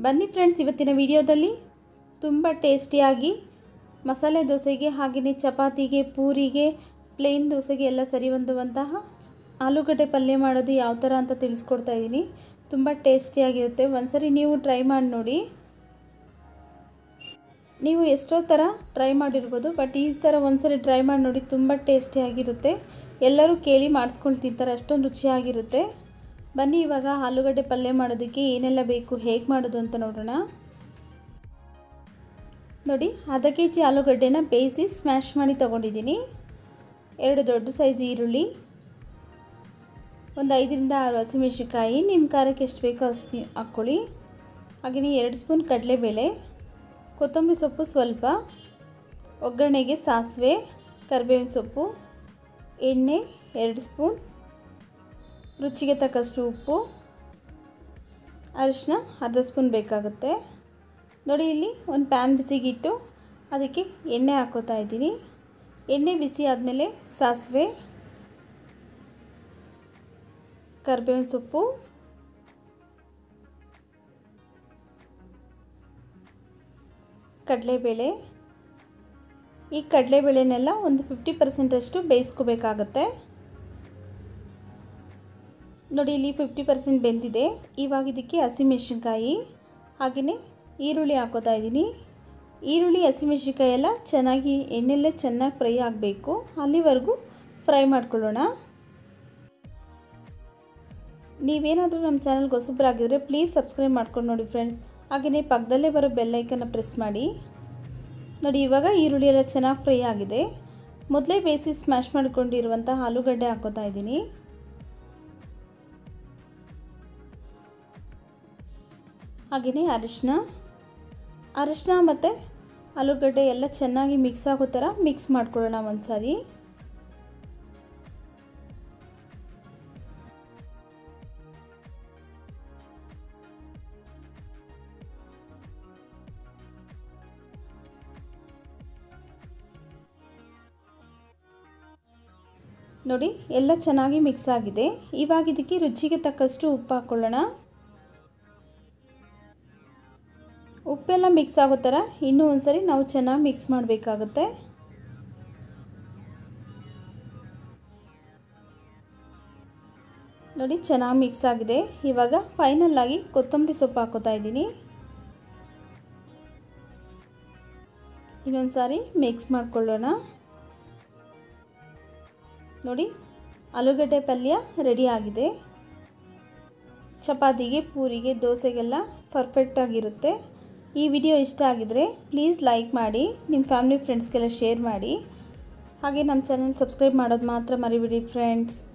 ಬನ್ನಿ ಫ್ರೆಂಡ್ಸ್ ಇವತ್ತಿನ ವಿಡಿಯೋದಲ್ಲಿ ತುಂಬ ಟೇಸ್ಟಿಯಾಗಿ ಮಸಾಲೆ ದೋಸೆಗೆ ಹಾಗೆಯೇ ಚಪಾತಿಗೆ ಪೂರಿಗೆ ಪ್ಲೇನ್ ದೋಸೆಗೆ ಎಲ್ಲ ಸರಿ ಹೊಂದುವಂತಹ ಆಲೂಗಡ್ಡೆ ಪಲ್ಯ ಮಾಡೋದು ಯಾವ ಥರ ಅಂತ ತಿಳಿಸ್ಕೊಡ್ತಾ ಇದ್ದೀನಿ ತುಂಬ ಟೇಸ್ಟಿಯಾಗಿರುತ್ತೆ ಒಂದ್ಸರಿ ನೀವು ಟ್ರೈ ಮಾಡಿ ನೋಡಿ ನೀವು ಎಷ್ಟೋ ಥರ ಟ್ರೈ ಮಾಡಿರ್ಬೋದು ಬಟ್ ಈ ಥರ ಒಂದ್ಸರಿ ಟ್ರೈ ಮಾಡಿ ನೋಡಿ ತುಂಬ ಟೇಸ್ಟಿಯಾಗಿರುತ್ತೆ ಎಲ್ಲರೂ ಕೇಳಿ ಮಾಡಿಸ್ಕೊಂಡು ತಿಂತಾರೆ ಅಷ್ಟೊಂದು ರುಚಿಯಾಗಿರುತ್ತೆ ಬನ್ನಿ ಇವಾಗ ಆಲೂಗಡ್ಡೆ ಪಲ್ಯ ಮಾಡೋದಕ್ಕೆ ಏನೆಲ್ಲ ಬೇಕು ಹೇಗೆ ಮಾಡೋದು ಅಂತ ನೋಡೋಣ ನೋಡಿ ಅರ್ಧ ಕೆ ಜಿ ಆಲೂಗಡ್ಡೆನ ಬೇಯಿಸಿ ಸ್ಮ್ಯಾಶ್ ಮಾಡಿ ತೊಗೊಂಡಿದ್ದೀನಿ ಎರಡು ದೊಡ್ಡ ಸೈಜ್ ಈರುಳ್ಳಿ ಒಂದು ಐದರಿಂದ ಆರು ಹಸಿಮೆಣಸಿನ್ಕಾಯಿ ನಿಮ್ಮ ಖಾರಕ್ಕೆ ಎಷ್ಟು ಬೇಕೋ ಅಷ್ಟು ಹಾಕ್ಕೊಳ್ಳಿ ಹಾಗೆಯೇ ಎರಡು ಸ್ಪೂನ್ ಕಡಲೆಬೇಳೆ ಕೊತ್ತಂಬರಿ ಸೊಪ್ಪು ಸ್ವಲ್ಪ ಒಗ್ಗರಣೆಗೆ ಸಾಸಿವೆ ಕರಿಬೇವಿನ ಸೊಪ್ಪು ಎಣ್ಣೆ ಎರಡು ಸ್ಪೂನ್ ರುಚಿಗೆ ತಕ್ಕಷ್ಟು ಉಪ್ಪು ಅರಿಶಿನ ಅರ್ಧ ಸ್ಪೂನ್ ಬೇಕಾಗುತ್ತೆ ನೋಡಿ ಇಲ್ಲಿ ಒಂದು ಪ್ಯಾನ್ ಬಿಸಿಗಿಟ್ಟು ಅದಕ್ಕೆ ಎಣ್ಣೆ ಹಾಕೋತಾ ಇದ್ದೀನಿ ಎಣ್ಣೆ ಬಿಸಿ ಆದಮೇಲೆ ಸಾಸಿವೆ ಕರಿಬೇವಿನ ಸೊಪ್ಪು ಕಡಲೆಬೇಳೆ ಈ ಕಡಲೆಬೇಳೆನೆಲ್ಲ ಒಂದು ಫಿಫ್ಟಿ ಪರ್ಸೆಂಟಷ್ಟು ಬೇಯಿಸ್ಕೋಬೇಕಾಗತ್ತೆ ನೋಡಿ ಇಲ್ಲಿ ಫಿಫ್ಟಿ ಪರ್ಸೆಂಟ್ ಬೆಂದಿದೆ ಇವಾಗ ಇದಕ್ಕೆ ಹಸಿಮೆಣ್ಸಿನ್ಕಾಯಿ ಹಾಗೆಯೇ ಈರುಳ್ಳಿ ಹಾಕೋತಾ ಇದ್ದೀನಿ ಈರುಳ್ಳಿ ಹಸಿಮೆಣ್ಸಿನ್ಕಾಯಿ ಎಲ್ಲ ಚೆನ್ನಾಗಿ ಎಣ್ಣೆಲ್ಲೇ ಚೆನ್ನಾಗಿ ಫ್ರೈ ಆಗಬೇಕು ಅಲ್ಲಿವರೆಗೂ ಫ್ರೈ ಮಾಡ್ಕೊಳ್ಳೋಣ ನೀವೇನಾದರೂ ನಮ್ಮ ಚಾನಲ್ಗೆ ಹೊಸಬ್ರಾಗಿದ್ದರೆ ಪ್ಲೀಸ್ ಸಬ್ಸ್ಕ್ರೈಬ್ ಮಾಡ್ಕೊಂಡು ನೋಡಿ ಫ್ರೆಂಡ್ಸ್ ಹಾಗೆಯೇ ಪಕ್ಕದಲ್ಲೇ ಬರೋ ಬೆಲ್ಲೈಕನ್ನು ಪ್ರೆಸ್ ಮಾಡಿ ನೋಡಿ ಇವಾಗ ಈರುಳ್ಳಿ ಎಲ್ಲ ಚೆನ್ನಾಗಿ ಫ್ರೈ ಆಗಿದೆ ಮೊದಲೇ ಬೇಯಿಸಿ ಸ್ಮ್ಯಾಶ್ ಮಾಡ್ಕೊಂಡಿರುವಂಥ ಆಲೂಗಡ್ಡೆ ಹಾಕೋತಾ ಇದ್ದೀನಿ ಹಾಗೆಯೇ ಅರಿಶಿನ ಅರಿಶಿನ ಮತ್ತು ಆಲೂಗಡ್ಡೆ ಎಲ್ಲ ಚೆನ್ನಾಗಿ ಮಿಕ್ಸ್ ಆಗೋ ಥರ ಮಿಕ್ಸ್ ಮಾಡ್ಕೊಳ್ಳೋಣ ಒಂದು ಸಾರಿ ನೋಡಿ ಎಲ್ಲ ಚೆನ್ನಾಗಿ ಮಿಕ್ಸ್ ಆಗಿದೆ ಇವಾಗ ಇದಕ್ಕೆ ರುಚಿಗೆ ತಕ್ಕಷ್ಟು ಉಪ್ಪು ಹಾಕ್ಕೊಳ್ಳೋಣ ಉಪ್ಪೆಲ್ಲ ಮಿಕ್ಸ್ ಆಗೋ ಥರ ಇನ್ನೂ ಒಂದ್ಸರಿ ನಾವು ಚೆನ್ನಾಗಿ ಮಿಕ್ಸ್ ಮಾಡಬೇಕಾಗುತ್ತೆ ನೋಡಿ ಚೆನ್ನಾಗಿ ಮಿಕ್ಸ್ ಆಗಿದೆ ಇವಾಗ ಫೈನಲ್ ಆಗಿ ಕೊತ್ತಂಬರಿ ಸೊಪ್ಪು ಹಾಕೋತಾ ಇದ್ದೀನಿ ಇನ್ನೊಂದು ಸಾರಿ ಮಿಕ್ಸ್ ಮಾಡ್ಕೊಳ್ಳೋಣ ನೋಡಿ ಆಲೂಗಡ್ಡೆ ಪಲ್ಯ ರೆಡಿ ಆಗಿದೆ ಚಪಾತಿಗೆ ಪೂರಿಗೆ ದೋಸೆಗೆಲ್ಲ ಪರ್ಫೆಕ್ಟಾಗಿರುತ್ತೆ ಈ ವಿಡಿಯೋ ಇಷ್ಟ ಆಗಿದರೆ ಪ್ಲೀಸ್ ಲೈಕ್ ಮಾಡಿ ನಿಮ್ಮ ಫ್ಯಾಮಿಲಿ ಫ್ರೆಂಡ್ಸ್ಗೆಲ್ಲ ಶೇರ್ ಮಾಡಿ ಹಾಗೆ ನಮ್ಮ ಚಾನಲ್ ಸಬ್ಸ್ಕ್ರೈಬ್ ಮಾಡೋದು ಮಾತ್ರ ಮರಿಬಿಡಿ ಫ್ರೆಂಡ್ಸ್